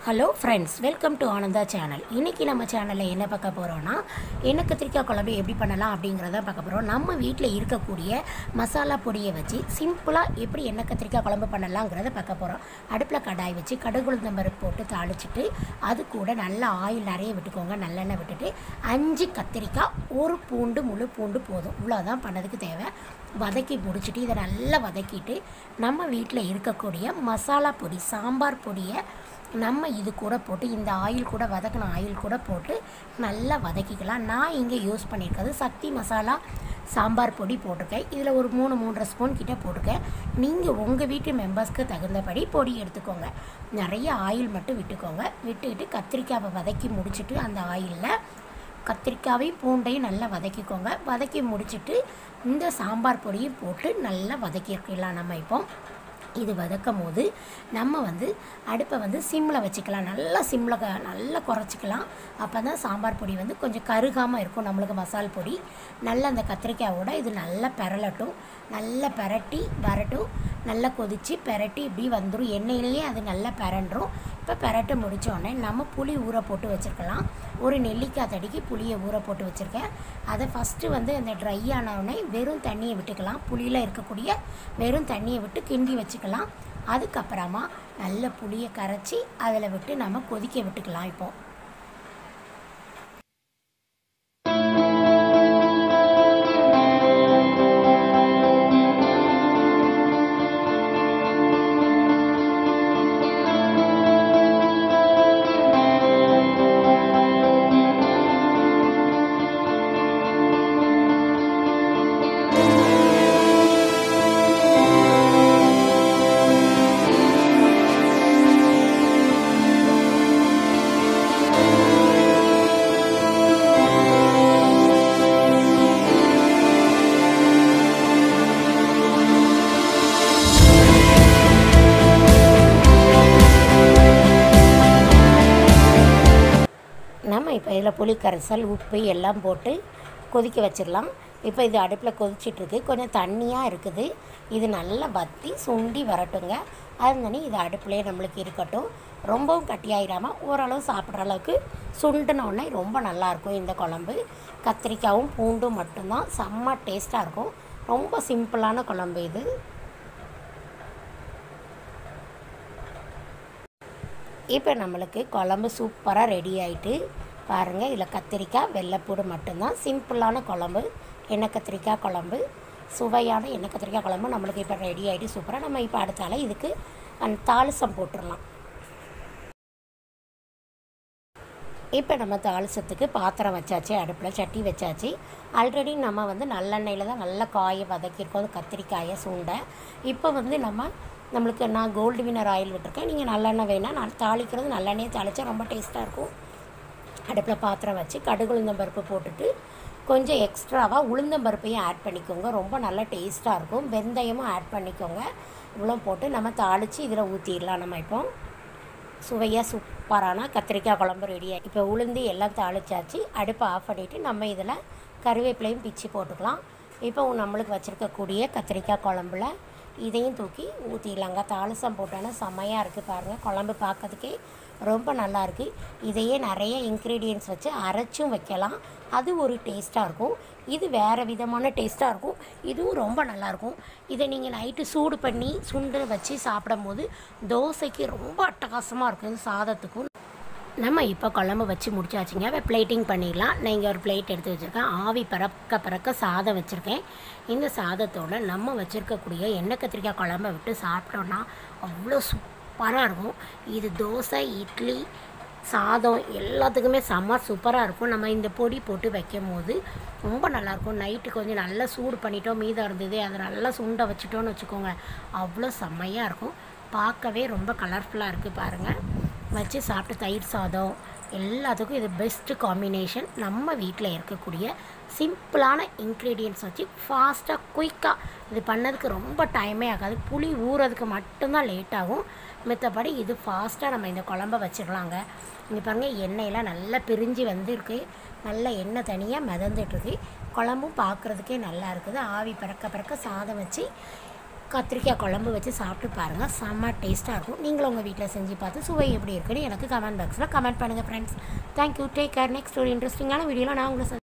hello friends welcome to Ananda channel இன்றைக்கி நம்ம சேனலில் என்ன பார்க்க போகிறோன்னா எண்ணெய் கத்திரிக்காய் குழம்பு எப்படி பண்ணலாம் அப்படிங்கிறத பார்க்க போகிறோம் நம்ம வீட்டில் இருக்கக்கூடிய மசாலா பொடியை வச்சு சிம்பிளாக எப்படி எண்ணெய் கத்திரிக்காய் குழம்பு பண்ணலாங்கிறத பார்க்க போகிறோம் அடுப்பில் கடாய் வச்சு கடுகுளுந்தம் பருப்பு போட்டு தாளிச்சிட்டு அது கூட நல்லா ஆயில் நிறைய விட்டுக்கோங்க நல்லெண்ணெய் விட்டுட்டு அஞ்சு கத்திரிக்காய் ஒரு பூண்டு முழு பூண்டு போதும் இவ்வளோதான் பண்ணதுக்கு தேவை வதக்கி முடிச்சுட்டு இதை நல்லா வதக்கிட்டு நம்ம வீட்டில் இருக்கக்கூடிய மசாலா பொடி சாம்பார் பொடியை நம்ம இது கூட போட்டு இந்த ஆயில் கூட வதக்கின ஆயில் கூட போட்டு நல்லா வதக்கிக்கலாம் நான் இங்கே யூஸ் பண்ணியிருக்கிறது சக்தி மசாலா சாம்பார் பொடி போட்டிருக்கேன் இதில் ஒரு மூணு மூன்றரை ஸ்பூன் கிட்ட போட்டிருக்கேன் நீங்கள் உங்கள் வீட்டு மெம்பர்ஸ்க்கு தகுந்தபடி பொடி எடுத்துக்கோங்க நிறைய ஆயில் மட்டும் விட்டுக்கோங்க விட்டுக்கிட்டு கத்திரிக்காவை வதக்கி முடிச்சுட்டு அந்த ஆயிலில் கத்திரிக்காவையும் பூண்டையும் நல்லா வதக்கிக்கோங்க வதக்கி முடிச்சுட்டு இந்த சாம்பார் பொடியும் போட்டு நல்லா வதக்கிக்கலாம் நம்ம இப்போ இது வதக்கும் போது நம்ம வந்து அடுப்பை வந்து சிம்மில் வச்சுக்கலாம் நல்லா சிம்மில் க நல்லா குறைச்சிக்கலாம் அப்போ தான் சாம்பார் பொடி வந்து கொஞ்சம் கருகாமல் இருக்கும் நம்மளுக்கு மசால் பொடி நல்லா அந்த கத்திரிக்காயோட இது நல்லா பெரளட்டும் நல்லா பெரட்டி வரட்டும் நல்லா கொதித்து பெரட்டி இப்படி வந்துடும் எண்ணெயிலேயே அது நல்லா பெரண்டுரும் இப்போ பெரட்டு முடிச்ச உடனே நம்ம புளி ஊற போட்டு வச்சுருக்கலாம் ஒரு நெல்லிக்காய் தடிக்கு புளியை ஊற போட்டு வச்சுருக்கேன் அதை ஃபஸ்ட்டு வந்து அந்த ட்ரை ஆன உடனே வெறும் தண்ணியை விட்டுக்கலாம் புளியில் இருக்கக்கூடிய வெறும் தண்ணியை விட்டு கிண்டி வச்சுக்கலாம் அதுக்கப்புறமா நல்ல புளியை கரைச்சி அதில் விட்டு நம்ம கொதிக்க விட்டுக்கலாம் இப்போது நம்ம இப்போ இதில் புளி கரைசல் உப்பு எல்லாம் போட்டு கொதிக்க வச்சிடலாம் இப்போ இது அடுப்பில் கொதிச்சிட்ருக்கு கொஞ்சம் தண்ணியாக இருக்குது இது நல்லா வற்றி சுண்டி வரட்டுங்க அதனால இது அடுப்புலேயே நம்மளுக்கு இருக்கட்டும் ரொம்பவும் கட்டியாயிடாமல் ஓரளவு சாப்பிட்ற அளவுக்கு சுண்டின உடனே ரொம்ப நல்லாயிருக்கும் இந்த குழம்பு கத்திரிக்காயும் பூண்டும் மட்டும்தான் செம்ம டேஸ்ட்டாக இருக்கும் ரொம்ப சிம்பிளான குழம்பு இது இப்போ நம்மளுக்கு குழம்பு சூப்பராக ரெடி ஆகிட்டு பாருங்கள் இதில் கத்திரிக்காய் வெள்ளைப்பூடு மட்டும்தான் சிம்பிளான குழம்பு எண்ணெய் கத்திரிக்காய் குழம்பு சுவையான எண்ணெய் கத்திரிக்காய் குழம்பு நம்மளுக்கு இப்போ ரெடி ஆகிட்டு சூப்பராக நம்ம இப்போ அடுத்தால இதுக்கு அந்த தாளிசம் போட்டுடலாம் இப்போ நம்ம தாளிசத்துக்கு பாத்திரம் வச்சாச்சு அடுப்பில் சட்டி வச்சாச்சு ஆல்ரெடி நம்ம வந்து நல்லெண்ணெயில் தான் நல்ல காயை வதக்கியிருக்கோம் அது கத்திரிக்காயை சூண்டை இப்போ வந்து நம்ம நம்மளுக்கு நான் கோல்டு வினர் ஆயில் விட்டுருக்கேன் நீங்கள் நல்லெண்ணெய் வேணால் நான் தாளிக்கிறது நல்லெண்ணெயை தாளித்தா ரொம்ப டேஸ்ட்டாக இருக்கும் அடுப்பில் பாத்திரம் வச்சு கடுகு உளுந்தம் பருப்பு போட்டுட்டு கொஞ்சம் எக்ஸ்ட்ராவாக உளுந்தம் பருப்பையும் ஆட் பண்ணிக்கோங்க ரொம்ப நல்லா டேஸ்ட்டாக இருக்கும் வெந்தயமும் ஆட் பண்ணிக்கோங்க இவ்வளோ போட்டு நம்ம தாளித்து இதில் ஊற்றிடலாம் நம்ம இப்போ சுவையாக சூப்பரான கத்திரிக்காய் குழம்பு ரெடியாக இப்போ உளுந்து எல்லாம் தாளிச்சாச்சு அடுப்பை ஆஃப் பண்ணிவிட்டு நம்ம இதில் கருவேப்பிலையும் பிச்சு போட்டுக்கலாம் இப்போ நம்மளுக்கு வச்சுருக்கக்கூடிய கத்திரிக்காய் குழம்புல இதையும் தூக்கி ஊற்றிடலாங்க தாளிசம் போட்டோன்னா செம்மையாக இருக்குது பாருங்கள் குழம்பு பார்க்கறதுக்கே ரொம்ப நல்லா இருக்குது இதையே நிறைய இன்க்ரீடியன்ஸ் வச்சு அரைச்சும் வைக்கலாம் அது ஒரு டேஸ்ட்டாக இருக்கும் இது வேறு விதமான டேஸ்ட்டாக இருக்கும் இதுவும் ரொம்ப நல்லாயிருக்கும் இதை நீங்கள் நைட்டு சூடு பண்ணி சுண்டு வச்சு சாப்பிடும்போது தோசைக்கு ரொம்ப அட்டகாசமாக இருக்கும் சாதத்துக்கும் நம்ம இப்போ குழம்பு வச்சு முடிச்சாச்சுங்க இப்போ பிளேட்டிங் பண்ணிடலாம் நான் இங்கே ஒரு பிளேட் எடுத்து வச்சுருக்கேன் ஆவி பறக்க பறக்க சாதம் வச்சுருக்கேன் இந்த சாதத்தோடு நம்ம வச்சுருக்கக்கூடிய எண்ணெய் கத்திரிக்காய் குழம்பை விட்டு சாப்பிட்டோன்னா அவ்வளோ சூப்பராக இருக்கும் இது தோசை இட்லி சாதம் எல்லாத்துக்குமே செம்ம சூப்பராக இருக்கும் நம்ம இந்த பொடி போட்டு வைக்கும் போது ரொம்ப நல்லாயிருக்கும் நைட்டு கொஞ்சம் நல்லா சூடு பண்ணிட்டோம் மீதம் இருந்தது அதை நல்லா சுண்டை வச்சுட்டோன்னு வச்சுக்கோங்க அவ்வளோ செம்மையாக இருக்கும் பார்க்கவே ரொம்ப கலர்ஃபுல்லாக இருக்குது பாருங்கள் வச்சு சாப்பிட்டு தயிர் சாதம் எல்லாத்துக்கும் இது பெஸ்ட்டு காம்பினேஷன் நம்ம வீட்டில் இருக்கக்கூடிய சிம்பிளான இன்க்ரீடியன்ட்ஸ் வச்சு ஃபாஸ்ட்டாக குயிக்காக இது பண்ணதுக்கு ரொம்ப டைமே ஆகாது புளி ஊறதுக்கு மட்டும்தான் லேட் ஆகும் மித்தபடி இது ஃபாஸ்ட்டாக நம்ம இந்த குழம்ப வச்சிடலாங்க இங்கே பாருங்கள் எண்ணெயெல்லாம் நல்லா பிரிஞ்சு வந்துருக்கு நல்ல எண்ணெய் தனியாக மிதந்துட்டுருக்கு குழம்பும் பார்க்குறதுக்கே நல்லா இருக்குது ஆவி பறக்க பறக்க சாதம் வச்சு கத்திரிக்காய் குழம்பு வச்சு சாப்பிட்டு பாருங்கள் செம்ம டேஸ்ட்டாக இருக்கும் நீங்களும் உங்கள் வீட்டில் செஞ்சு பார்த்து சுவை எப்படி இருக்குன்னு எனக்கு கமெண்ட் பாக்ஸில் கமெண்ட் பண்ணுங்கள் friends thank you take care next ஒரு இன்ட்ரெஸ்டிங்கான வீடியோவில் நான் உங்களை